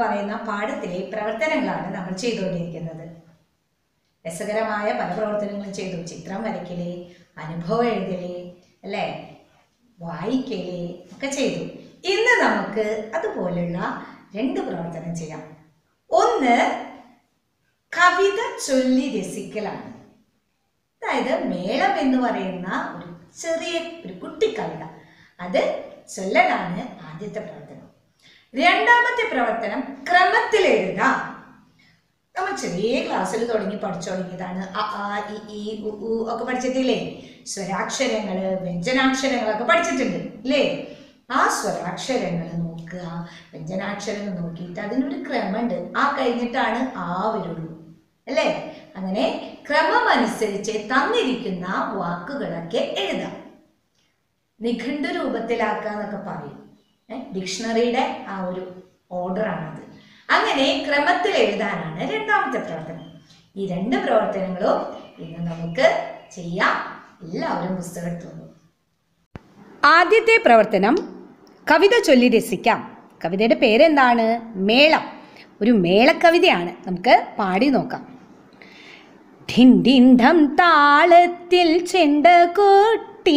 പറയുന്ന പാഠത്തിലെ പ്രവർത്തനങ്ങളാണ് നമ്മൾ ചെയ്തുകൊണ്ടിരിക്കുന്നത് രസകരമായ പല പ്രവർത്തനങ്ങളും ചെയ്തു ചിത്രം വരയ്ക്കല് അനുഭവം എഴുതല് അല്ലേ വായിക്കല് ഒക്കെ ചെയ്തു ഇന്ന് നമുക്ക് അതുപോലുള്ള രണ്ട് പ്രവർത്തനം ചെയ്യാം ഒന്ന് കവിത ചൊല്ലി രസിക്കലാണ് അതായത് മേളം എന്ന് പറയുന്ന ഒരു ചെറിയ ഒരു കുട്ടി കവിത അത് ചൊല്ലലാണ് ആദ്യത്തെ പ്രവർത്തനം രണ്ടാമത്തെ പ്രവർത്തനം ക്രമത്തിൽ എഴുതാം നമ്മൾ ചെറിയ ക്ലാസ്സിൽ തുടങ്ങി പഠിച്ചു തുടങ്ങിയതാണ് അ ആ ഇ ഈ ഉ ഊ ഒക്കെ പഠിച്ചിട്ടില്ലേ സ്വരാക്ഷരങ്ങൾ വ്യഞ്ജനാക്ഷരങ്ങളൊക്കെ പഠിച്ചിട്ടുണ്ട് ഇല്ലേ ആ സ്വരാക്ഷരങ്ങൾ നോക്കുക വ്യഞ്ജനാക്ഷരങ്ങൾ നോക്കിയിട്ട് അതിനൊരു ക്രമമുണ്ട് ആ കഴിഞ്ഞിട്ടാണ് ആ വരുള്ളൂ അല്ലേ അങ്ങനെ ക്രമം അനുസരിച്ച് തന്നിരിക്കുന്ന വാക്കുകളൊക്കെ എഴുതാം നിഘണ്ടു രൂപത്തിലാക്കുക എന്നൊക്കെ പറയും ഏ, ഡിക്ഷണറിയുടെ ആ ഒരു ഓർഡറാണത് അങ്ങനെ ക്രമത്തിൽ എഴുതാനാണ് രണ്ടാമത്തെ പ്രവർത്തനം ഈ രണ്ട് പ്രവർത്തനങ്ങളും ഇന്ന് നമുക്ക് ചെയ്യാം എല്ലാവരും പുസ്തകം എടുത്തു വന്നു. ആദ്യത്തെ പ്രവർത്തനം കവിത ചൊല്ലി രസിക്കാം കവിതയുടെ പേരെന്താണ് മേളം ഒരു മേളക്കവിതയാണ് നമുക്ക് പാടി നോക്കാം ഡിൻഡിൻഡം താളത്തിൽ ചെണ്ട കൊട്ടി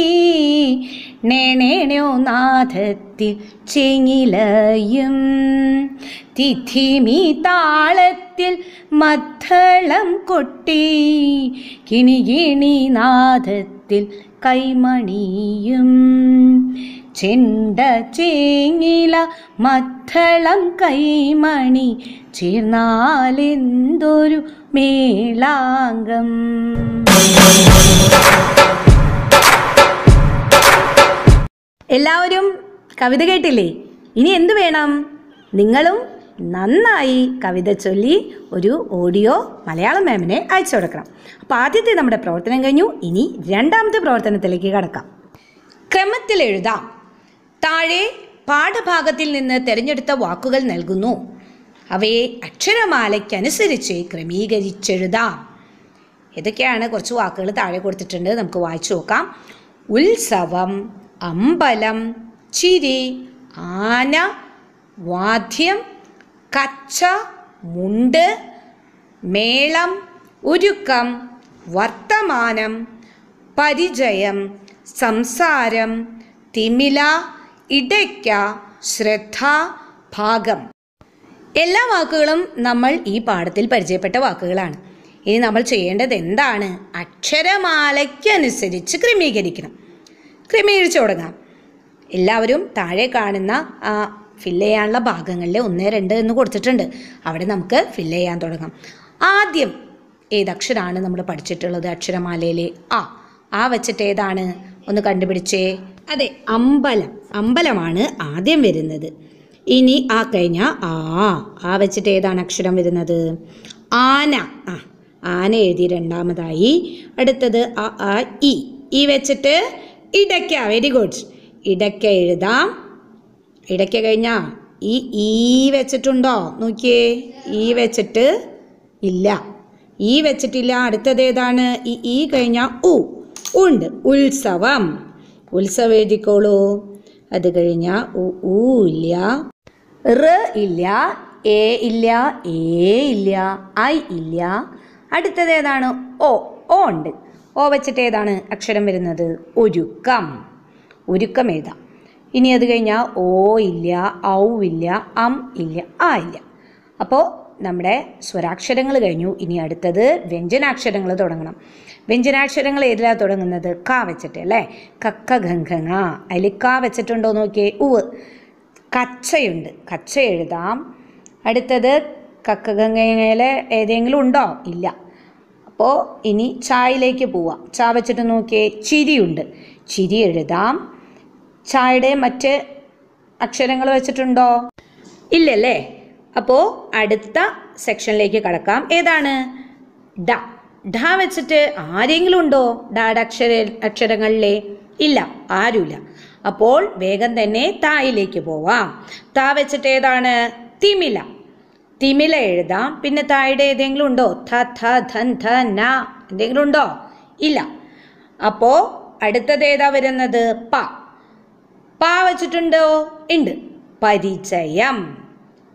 നേണേണോ നാദത്തിൽ ചെങ്ങിലയും തിഥിമി താളത്തിൽ മദ്ദളം കൊട്ടി കിണികിണി നാദത്തിൽ കൈമണിയും ചെണ്ട ചേങ്ങില മദ്ദളം കൈമണി ചേർന്നാലെന്തൊരു മേളാംഗം എല്ലാവരും കവിത കേട്ടില്ലേ ഇനി എന്തു വേണം നിങ്ങളും നന്നായി കവിത ചൊല്ലി ഒരു ഓഡിയോ മലയാളം മാമിനെ അയച്ചു കൊടുക്കണം അപ്പോൾ ആദ്യത്തെ നമ്മുടെ പ്രവർത്തനം കഴിഞ്ഞു ഇനി രണ്ടാമത്തെ പ്രവർത്തനത്തിലേക്ക് കടക്കാം ക്രമത്തിൽ എഴുതാം താഴെ പാഠഭാഗത്തിൽ നിന്ന് തിരഞ്ഞെടുത്ത വാക്കുകൾ നൽകുന്നു അവയെ അക്ഷരമാലയ്ക്കനുസരിച്ച് ക്രമീകരിച്ചെഴുതാം ഏതൊക്കെയാണ് കുറച്ച് വാക്കുകൾ താഴെ കൊടുത്തിട്ടുണ്ട് നമുക്ക് വായിച്ചു നോക്കാം ഉത്സവം അമ്പലം ചിരി ആന വാദ്യം കച്ച മുണ്ട് മേളം ഒരുക്കം വർത്തമാനം പരിചയം സംസാരം തിമില ഇടയ്ക്ക ശ്രദ്ധ ഭാഗം എല്ലാ വാക്കുകളും നമ്മൾ ഈ പാഠത്തിൽ പരിചയപ്പെട്ട വാക്കുകളാണ് ഇനി നമ്മൾ ചെയ്യേണ്ടത് എന്താണ് അക്ഷരമാലയ്ക്കനുസരിച്ച് ക്രമീകരിക്കണം ക്രമീകരിച്ചു തുടങ്ങാം എല്ലാവരും താഴെ കാണുന്ന ആ ഫില്ല് ചെയ്യാനുള്ള ഭാഗങ്ങളിൽ ഒന്ന് രണ്ട് എന്ന് കൊടുത്തിട്ടുണ്ട് അവിടെ നമുക്ക് ഫില്ല് ചെയ്യാൻ തുടങ്ങാം ആദ്യം ഏതക്ഷരമാണ് നമ്മൾ പഠിച്ചിട്ടുള്ളത് അക്ഷരമാലയിലെ ആ ആ വെച്ചിട്ട് ഏതാണ് ഒന്ന് കണ്ടുപിടിച്ചേ അതെ അമ്പലം അമ്പലമാണ് ആദ്യം വരുന്നത് ഇനി ആ കഴിഞ്ഞ ആ ആ വെച്ചിട്ട് ഏതാണ് അക്ഷരം വരുന്നത് ആന ആ ആന എഴുതി രണ്ടാമതായി അടുത്തത് അ ആ ഇ ഈ വെച്ചിട്ട് ഇടയ്ക്ക വെരി ഗുഡ് ഇടയ്ക്ക എഴുതാം ഇടയ്ക്ക കഴിഞ്ഞാ ഈ ഈ വെച്ചിട്ടുണ്ടോ നോക്കിയേ ഈ വെച്ചിട്ട് ഇല്ല ഈ വെച്ചിട്ടില്ല അടുത്തത് ഏതാണ് ഈ ഈ കഴിഞ്ഞ ഉ ഉണ്ട് ഉത്സവം ഉത്സവം എഴുതിക്കോളൂ അത് കഴിഞ്ഞ ഉ ഊ ഇല്ല റ് ഇല്ല എ ഇല്ല എ ഇല്ല ഐ ഇല്ല അടുത്തത് ഏതാണ് ഓ ഓ ഉണ്ട് ഓ വെച്ചിട്ട് ഏതാണ് അക്ഷരം വരുന്നത് ഒരുക്കം ഒരുക്കം എഴുതാം ഇനി അത് കഴിഞ്ഞാൽ ഓ ഇല്ല ഔ ഇല്ല അം ഇല്ല ആ ഇല്ല അപ്പോൾ നമ്മുടെ സ്വരാക്ഷരങ്ങൾ കഴിഞ്ഞു ഇനി അടുത്തത് വ്യഞ്ജനാക്ഷരങ്ങൾ തുടങ്ങണം വ്യഞ്ജനാക്ഷരങ്ങൾ ഏതിലാണ് തുടങ്ങുന്നത് ക വെച്ചിട്ട് അല്ലേ കക്ക ഗംഗങ്ങ അതിൽ ക വെച്ചിട്ടുണ്ടോ നോക്കിയേ ഉവ് കച്ചയുണ്ട് കച്ച എഴുതാം അടുത്തത് കക്ക ഗംഗയിലെ ഏതെങ്കിലും ഉണ്ടോ ഇല്ല അപ്പോൾ ഇനി ചായയിലേക്ക് പോവാം ചാ വെച്ചിട്ട് നോക്കിയേ ചിരിയുണ്ട് ചിരി എഴുതാം ചായയുടെ മറ്റ് അക്ഷരങ്ങൾ വെച്ചിട്ടുണ്ടോ ഇല്ലല്ലേ അപ്പോൾ അടുത്ത സെക്ഷനിലേക്ക് കടക്കാം ഏതാണ് ഡ ഡ വെച്ചിട്ട് ആരെങ്കിലും ഉണ്ടോ ഡാഡ് അക്ഷര അക്ഷരങ്ങളിലെ ഇല്ല ആരുമില്ല അപ്പോൾ വേഗം തന്നെ തായിലേക്ക് പോവാം താ വെച്ചിട്ട് ഏതാണ് തിമില തിമില എഴുതാം പിന്നെ തായുടെ ഏതെങ്കിലും ഉണ്ടോ ഥ ഥ ധൻ ധ ന എന്തെങ്കിലും ഉണ്ടോ ഇല്ല അപ്പോൾ അടുത്തത് ഏതാ വരുന്നത് പ പ വെച്ചിട്ടുണ്ടോ ഉണ്ട് പരിചയം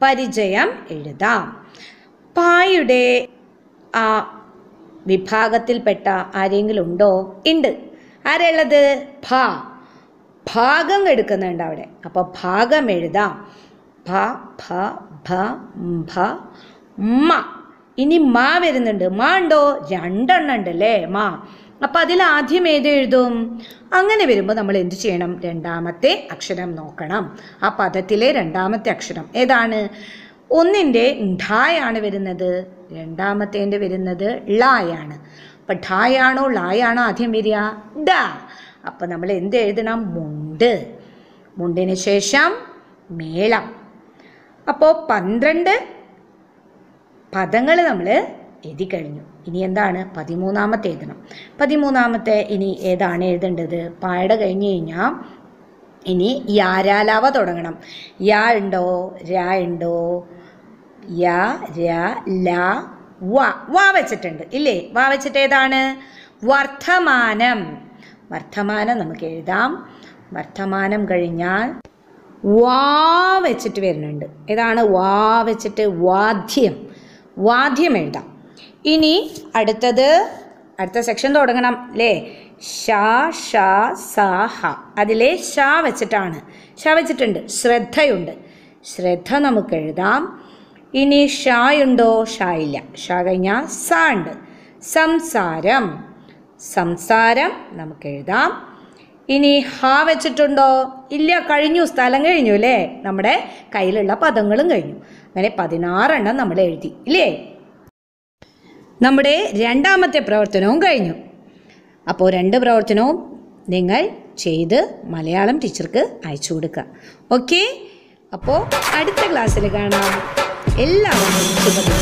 പരിചയം എഴുതാം പായുടെ ആ വിഭാഗത്തിൽപ്പെട്ട ആരെങ്കിലും ഉണ്ടോ ഉണ്ട് ആരുള്ളത് ഭ ഭാഗം എടുക്കുന്നുണ്ട് അവിടെ അപ്പോൾ ഭാഗം എഴുതാം ഭ ഭ ഭ ഭ മ ഇനി മാ വരുന്നുണ്ട് മാ ഉണ്ടോ രണ്ടെണ്ണം ഉണ്ട് അല്ലേ മാ അപ്പം അതിൽ ആദ്യം ഏത് എഴുതും അങ്ങനെ വരുമ്പോൾ നമ്മൾ എന്ത് ചെയ്യണം രണ്ടാമത്തെ അക്ഷരം നോക്കണം ആ പദത്തിലെ രണ്ടാമത്തെ അക്ഷരം ഏതാണ് ഒന്നിൻ്റെ ഢായാണ് വരുന്നത് രണ്ടാമത്തേൻ്റെ വരുന്നത് ളായാണ് അപ്പം ഢായാണോ ളായാണോ ആദ്യം വരിക ഡ അപ്പം നമ്മൾ എന്ത് എഴുതണം മുണ്ട് മുണ്ടിന് ശേഷം മേളം അപ്പോൾ പന്ത്രണ്ട് പദങ്ങൾ നമ്മൾ എഴുതി കഴിഞ്ഞു ഇനി എന്താണ് പതിമൂന്നാമത്തെ എഴുതണം പതിമൂന്നാമത്തെ ഇനി ഏതാണ് എഴുതേണ്ടത് പായുടെ കഴിഞ്ഞ് കഴിഞ്ഞാൽ ഇനി യാരാലാവ തുടങ്ങണം യാ ഉണ്ടോ രാ ഉണ്ടോ യാ രാ ലാ വ വാ വെച്ചിട്ടുണ്ട് ഇല്ലേ വാ വെച്ചിട്ട് ഏതാണ് വർത്തമാനം വർത്തമാനം നമുക്ക് എഴുതാം വർത്തമാനം കഴിഞ്ഞാൽ വാ വെച്ചിട്ട് വരുന്നുണ്ട് ഏതാണ് വാ വെച്ചിട്ട് വാദ്യം വാദ്യം എഴുതാം ഇനി അടുത്തത് അടുത്ത സെക്ഷൻ തുടങ്ങണം അല്ലേ ഷാ ഷാ സാ ഹ അതിലെ ഷാ വെച്ചിട്ടാണ് ഷാ വെച്ചിട്ടുണ്ട് ശ്രദ്ധയുണ്ട് ശ്രദ്ധ നമുക്ക് എഴുതാം ഇനി ഷാ ഉണ്ടോ ഷാ ഇല്ല ഷാ കഴിഞ്ഞാൽ സ ഉണ്ട് സംസാരം സംസാരം നമുക്ക് എഴുതാം ഇനി ഹ വെച്ചിട്ടുണ്ടോ ഇല്ല കഴിഞ്ഞു സ്ഥലം കഴിഞ്ഞു അല്ലേ നമ്മുടെ കയ്യിലുള്ള പദങ്ങളും കഴിഞ്ഞു അങ്ങനെ പതിനാറെണ്ണം നമ്മൾ എഴുതി ഇല്ലേ നമ്മുടെ രണ്ടാമത്തെ പ്രവർത്തനവും കഴിഞ്ഞു അപ്പോൾ രണ്ട് പ്രവർത്തനവും നിങ്ങൾ ചെയ്ത് മലയാളം ടീച്ചർക്ക് അയച്ചു കൊടുക്കുക ഓക്കെ അപ്പോൾ അടുത്ത ക്ലാസ്സിൽ കാണാം എല്ലാവരും ശുഭദിനം